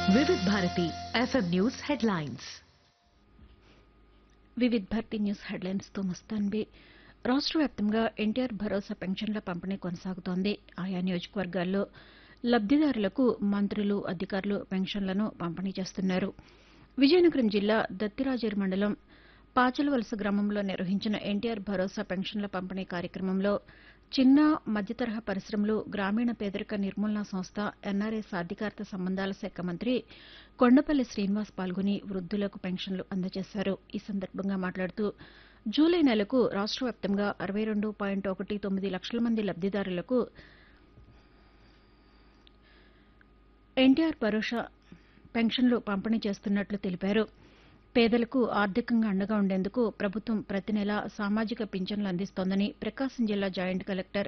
Vividh Bharati FM news headlines Vividh Bharati news headlines తో మస్తాన్బి రాష్ట్ర వ్యాప్తంగా ఎన్టీఆర్ భరోసా పెన్షన్ల పంపిణీ కొనసాగుతోంది ఆయా నియోజకవర్గాల్లో లబ్దిదారులకు మంత్రులు అధికారులు పెన్షన్లను పంపిణీ చేస్తున్నారు విజయనగరం జిల్లా దత్తిరాజేరు మండలం పాచలవలస గ్రామంలో నిర్వహించిన ఎన్టీఆర్ భరోసా పెన్షన్ల పంపిణీ కార్యక్రమంలో చిన్న మధ్యతరహా పరిశ్రమలు గ్రామీణ పేదరిక నిర్మూలనా సంస్థ ఎన్ఆర్ఐ సాధికారత సంబంధాల శాఖ మంత్రి కొండపల్లి శ్రీనివాస్ పాల్గొని వృద్దులకు పెన్షన్లు అందజేశారు ఈ సందర్భంగా మాట్లాడుతూ జూలై నెలకు రాష్ట్ర వ్యాప్తంగా అరవై రెండు పాయింట్ ఒకటి తొమ్మిది లక్షల మంది లబ్దిదారులకు ఎన్టీఆర్ భరోసా పెన్షన్లు పంపిణీ చేస్తున్నట్లు తెలిపారు పేదలకు ఆర్థికంగా అండగా ఉండేందుకు ప్రభుత్వం ప్రతి నెలా సామాజిక పింఛన్లు అందిస్తోందని ప్రకాశం జిల్లా జాయింట్ కలెక్టర్